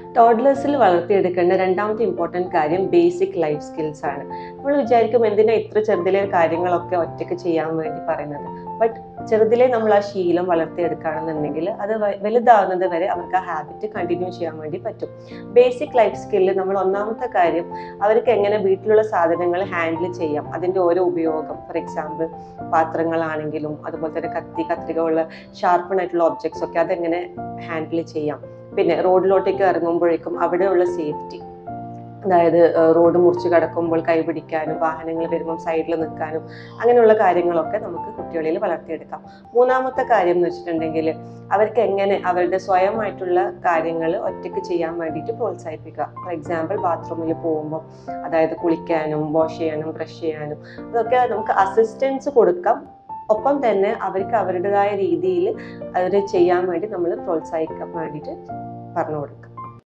ടോഡ്ലേഴ്സിൽ വളർത്തിയെടുക്കേണ്ട രണ്ടാമത്തെ ഇമ്പോർട്ടൻറ്റ് കാര്യം basic life skills ആണ് നമ്മൾ വിചാരിക്കും എന്തിനാ ഇത്ര ചെറുതിലെ കാര്യങ്ങളൊക്കെ ഒറ്റയ്ക്ക് ചെയ്യാൻ വേണ്ടി പറയുന്നത് ബട്ട് ചെറുതിലെ നമ്മൾ ആ ശീലം വളർത്തിയെടുക്കുകയാണെന്നുണ്ടെങ്കിൽ അത് വ- വലുതാവുന്നത് വരെ അവർക്ക് ആ ഹാബിറ്റ് കണ്ടിന്യൂ ചെയ്യാൻ വേണ്ടി പറ്റും ബേസിക് ലൈഫ് സ്കില്ല് നമ്മൾ ഒന്നാമത്തെ കാര്യം അവർക്ക് എങ്ങനെ വീട്ടിലുള്ള സാധനങ്ങൾ ഹാൻഡിൽ ചെയ്യാം അതിൻ്റെ ഓരോ ഉപയോഗം ഫോർ എക്സാമ്പിൾ പാത്രങ്ങളാണെങ്കിലും അതുപോലെ തന്നെ കത്തി കത്രിക ഉള്ള ഷാർപ്പൺ ആയിട്ടുള്ള ഒബ്ജക്ട്സ് ഒക്കെ അതെങ്ങനെ ഹാൻഡിൽ ചെയ്യാം പിന്നെ റോഡിലോട്ടേക്ക് ഇറങ്ങുമ്പോഴേക്കും അവിടെയുള്ള സേഫ്റ്റി അതായത് റോഡ് മുറിച്ച് കടക്കുമ്പോൾ കൈപിടിക്കാനും വാഹനങ്ങൾ വരുമ്പോൾ സൈഡിൽ നിൽക്കാനും അങ്ങനെയുള്ള കാര്യങ്ങളൊക്കെ നമുക്ക് കുട്ടികളിൽ വളർത്തിയെടുക്കാം മൂന്നാമത്തെ കാര്യം എന്ന് വെച്ചിട്ടുണ്ടെങ്കിൽ അവർക്ക് എങ്ങനെ അവരുടെ സ്വയമായിട്ടുള്ള കാര്യങ്ങൾ ഒറ്റയ്ക്ക് ചെയ്യാൻ വേണ്ടിയിട്ട് പ്രോത്സാഹിപ്പിക്കുക ഫോർ എക്സാമ്പിൾ ബാത്റൂമിൽ പോകുമ്പോൾ അതായത് കുളിക്കാനും വാഷ് ചെയ്യാനും ബ്രഷ് ചെയ്യാനും അതൊക്കെ നമുക്ക് അസിസ്റ്റൻസ് കൊടുക്കാം ഒപ്പം തന്നെ അവർക്ക് അവരുടേതായ രീതിയിൽ അവർ ചെയ്യാൻ വേണ്ടി നമ്മൾ പ്രോത്സാഹിക്കാൻ വേണ്ടിയിട്ട് പറഞ്ഞു കൊടുക്കുക